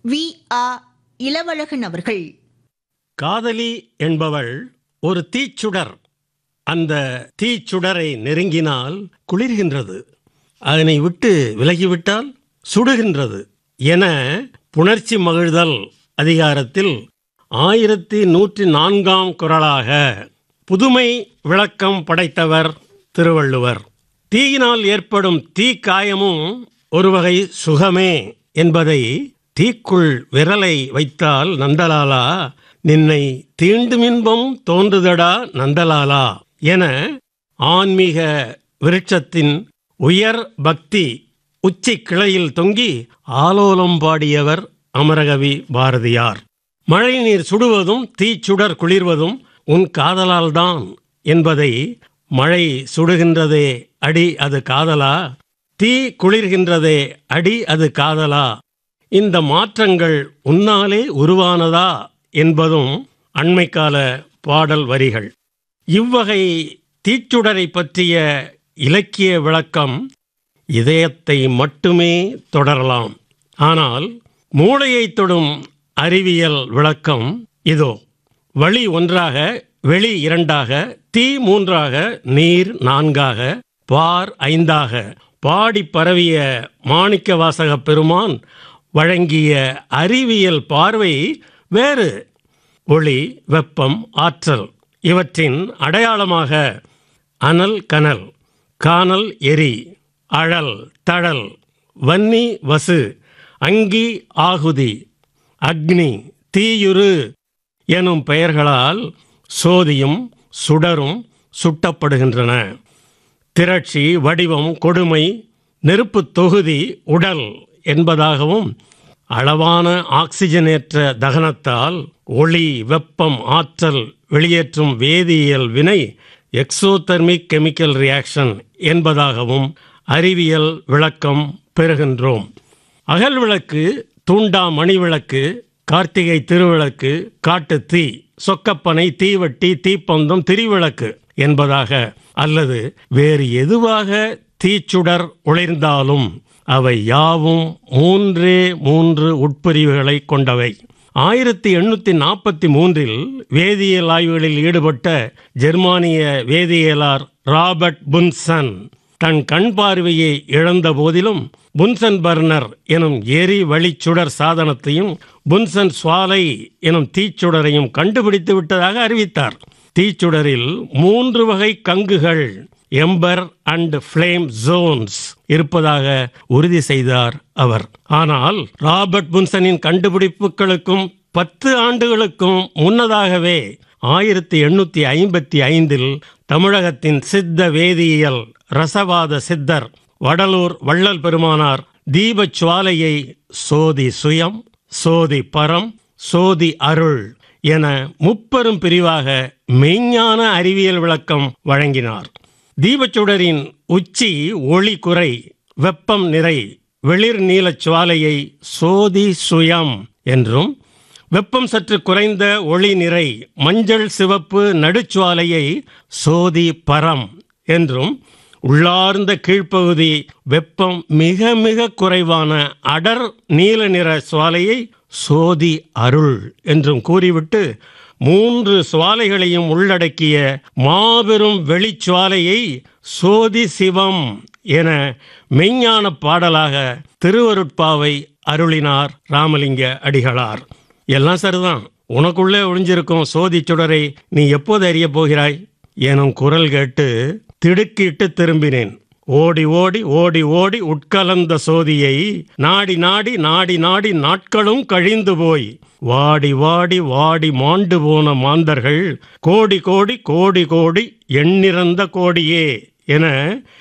we ஆ இளவழகன் அவர்கள் காதலி என்பவள் ஒரு தீச்சுடர் அந்த தீச்சுடரை நெருங்கினால் குளிர்கின்றது அதனை விட்டு விலகிவிட்டால் சுடுகின்றது என புணர்ச்சி மகிழ்தல் அதிகாரத்தில் ஆயிரத்தி நூற்றி நான்காம் குரலாக புதுமை விளக்கம் படைத்தவர் திருவள்ளுவர் தீயினால் ஏற்படும் தீக்காயமும் ஒரு வகை சுகமே என்பதை தீக்குள் விரலை வைத்தால் நந்தலாலா நின்னை தீண்டுமின்பம் தோன்றுதடா நந்தலாலா என ஆன்மீக விருட்சத்தின் உயர் பக்தி உச்சி கிளையில் தொங்கி ஆலோலம் பாடியவர் அமரகவி பாரதியார் மழைநீர் சுடுவதும் தீச்சுடர் குளிர்வதும் உன் காதலால்தான் என்பதை மழை சுடுகின்றதே அடி அது காதலா தீ குளிர்கின்றதே அடி அது காதலா இந்த மாற்றங்கள் உன்னாலே உருவானதா என்பதும் அண்மைக்கால பாடல் வரிகள் இவ்வகை தீச்சுடரை பற்றிய இலக்கிய விளக்கம் இதயத்தை மட்டுமே தொடரலாம் ஆனால் மூளையை தொடும் அறிவியல் விளக்கம் இதோ வழி ஒன்றாக வெளி இரண்டாக தீ மூன்றாக நீர் நான்காக பார் ஐந்தாக பாடி பரவிய மாணிக்கவாசக பெருமான் வழங்கிய அறிவியல் பார்வை வேறு ஒளி வெப்பம் ஆற்றல் இவற்றின் அடையாளமாக அனல் கனல் கானல் எரி அழல் தழல் வன்னி வசு அங்கி ஆகுதி அக்னி தீயுரு எனும் பெயர்களால் சோதியும் சுடரும் சுட்டப்படுகின்றன திரட்சி வடிவம் கொடுமை நெருப்பு தொகுதி உடல் என்பதாகவும் அளவான ஆக்சிஜனேற்ற தகனத்தால் ஒளி வெப்பம் ஆற்றல் வெளியேற்றும் வேதியியல் வினை எக்ஸோதெர்மிக் கெமிக்கல் ரியாக்ஷன் என்பதாகவும் அறிவியல் விளக்கம் பெறுகின்றோம் அகல் விளக்கு தூண்டா மணி விளக்கு கார்த்திகை திருவிளக்கு காட்டுத் தீ சொக்கப்பனை தீவட்டி தீப்பந்தம் திரிவிளக்கு என்பதாக அல்லது வேறு எதுவாக தீச்சுடர் ஒளிர்ந்தாலும் அவை யாவும் மூன்றே மூன்று உட்பிரிவுகளை கொண்டவை ஆயிரத்தி எண்ணூற்றி நாற்பத்தி மூன்றில் வேதியியல் ஆய்வுகளில் ஈடுபட்ட ஜெர்மானிய வேதியியலார் ராபர்ட் புன்சன் தன் கண் பார்வையை இழந்த போதிலும் புன்சன் பர்னர் எனும் எரி வழிச்சுடர் சாதனத்தையும் புன்சன் சுவாலை எனும் தீச்சுடரையும் கண்டுபிடித்து விட்டதாக அறிவித்தார் தீச்சுடரில் மூன்று வகை கங்குகள் எம்பர் அண்ட் ஃப்ளேம் ஜோன்ஸ் இருப்பதாக உறுதி செய்தார் அவர் ஆனால் ராபர்ட் புன்சனின் கண்டுபிடிப்புகளுக்கும் பத்து ஆண்டுகளுக்கும் முன்னதாகவே ஆயிரத்தி எண்ணூத்தி ஐம்பத்தி ஐந்தில் தமிழகத்தின் சித்த வேதியியல் ரசவாத சித்தர் வடலூர் வள்ளல் பெருமானார் தீபச் சுவாலையை சோதி சுயம் சோதி பரம் சோதி அருள் என முப்பெரும் பிரிவாக மெய்ஞான அறிவியல் விளக்கம் வழங்கினார் தீபச்சுடரின் உச்சி ஒளி குறை வெப்பம் நிறை வெளிர் நீலச் சுவாலையை சோதி சுயம் என்றும் வெப்பம் சற்று குறைந்த ஒளி நிறை மஞ்சள் சிவப்பு நடுச்சுவாலையை சோதி பரம் என்றும் உள்ளார்ந்த கீழ்ப்பகுதி வெப்பம் மிக மிக குறைவான அடர் நீல நிற சுவாலையை சோதி அருள் என்றும் கூறிவிட்டு மூன்று சுவாலைகளையும் உள்ளடக்கிய மாபெரும் வெளிச்சுவாலையை சோதி சிவம் என மெய்ஞான பாடலாக திருவருட்பாவை அருளினார் ராமலிங்க அடிகளார் எல்லாம் சரிதான் உனக்குள்ளே ஒளிஞ்சிருக்கும் சோதி சுடரை நீ எப்போது அறியப் போகிறாய் எனும் குரல் கேட்டு திடுக்கிட்டு திரும்பினேன் ஓடி ஓடி ஓடி ஓடி உட்கலந்த சோதியை நாடி நாடி நாடி நாடி நாட்களும் கழிந்து போய் வாடி வாடி வாடி மாண்டு போன மாந்தர்கள் கோடி கோடி கோடி கோடி எண்ணிறந்த கோடியே என